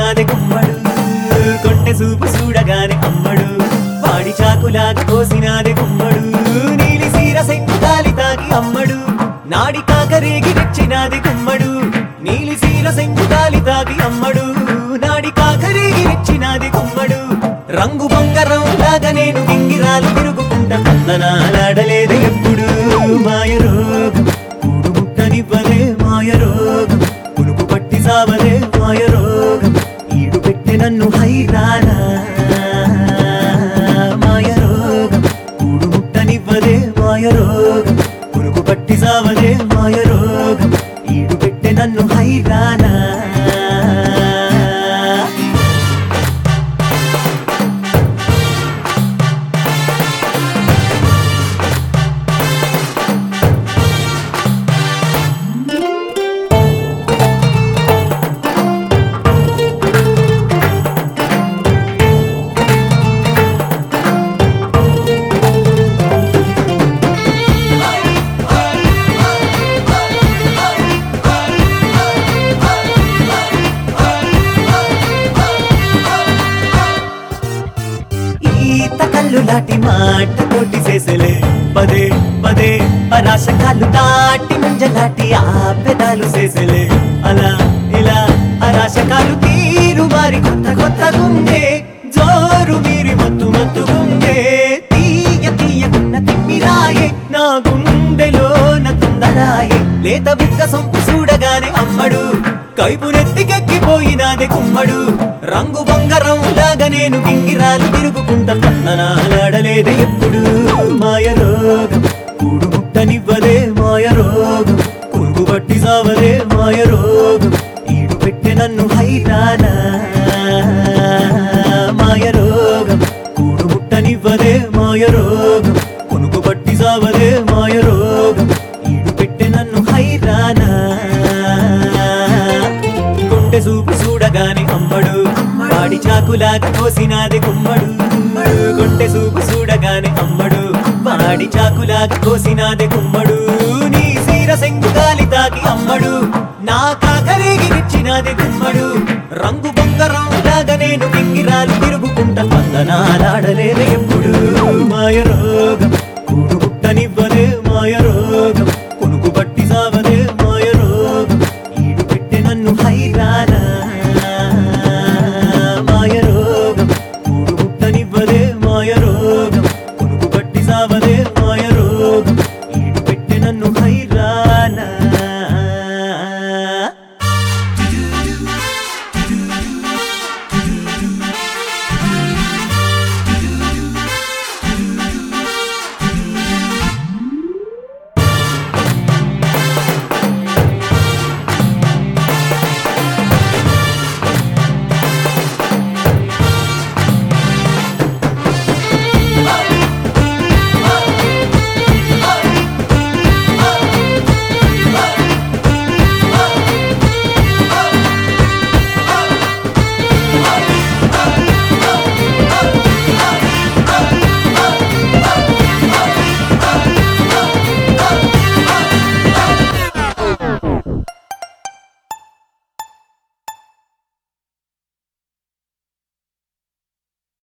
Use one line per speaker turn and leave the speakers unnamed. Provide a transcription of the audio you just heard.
కోసినాది గుమ్మడు కొంటె సూపు చూడగానే అమ్మడు వాడి చాకులాగా కోసినాది గుమ్మడు నీలి సీర సెంగు గాలి తాకి అమ్మడు నాడి కాకరేగి రెచ్చినాది గుమ్మడు నీలి సీర సెంగు గాలి తాకి అమ్మడు నాడి కాకరేగి రెచ్చినాది గుమ్మడు రంగు బంగారం లాగా నేను గింగిరాలు తిరుగుకుంటా కందనాలాడలేదు ఎప్పుడు మాయ రోగం కూడు ముట్టనివ్వలే మాయ రోగం పులుపు పట్టి సావలే మాయ రోగం ఈడు పెట్టి నన్ను హైరానా మాయ రోగం కూడు ముట్టనివ్వలే మాయ రోగం పులుపు పట్టి సావలే మాయ రోగం ఈడు పెట్టి నన్ను హైరానా ఈత కళ్ళు లాంటి మాట తోటి చేసలే పదే పదే పరాశ కాళ్ళు దాటి ముంజలాంటి ఆ పెదాలు చేసలే అలా ఇలా అరాశకాలు తీరు మారి కొత్త కొత్త గుండె జోరు మీరి మత్తు మత్తు గుండె తీయ తీయకున్న తిమ్మిరాయే నా గుండెలో తుందరాయే లేత బుక్క సొంపు చూడగానే అమ్మడు కైపు నెత్తికెక్కిపోయినాది కుమ్మడు రంగు బంగారం లాగా నేను గింగిరాలు తిరుగుకుంటా కన్ననాలాడలేదే ఎప్పుడు మాయ రోగం కూడు ముట్టనివ్వదే మాయ రోగం పురుగు పట్టి సావదే మాయ రోగం ఈడు పెట్టి నన్ను హైరానా మాయ రోగం కూడు ముట్టనివ్వదే మాయ రోగం కొనుకు పట్టి సావదే మాయ రోగం ఈడు పెట్టి నన్ను హైరానా గుండె చూపు చూడగానే అమ్మడు వాడి చాకులాగా కోసినాది గుమ్మడు గుండె చూపు చూడగానే అమ్మడు వాడి చాకులాగా కోసినాది గుమ్మడు నీ సీర సెంగు గాలి తాకి అమ్మడు నా కాకరేగి నిచ్చినాది గుమ్మడు రంగు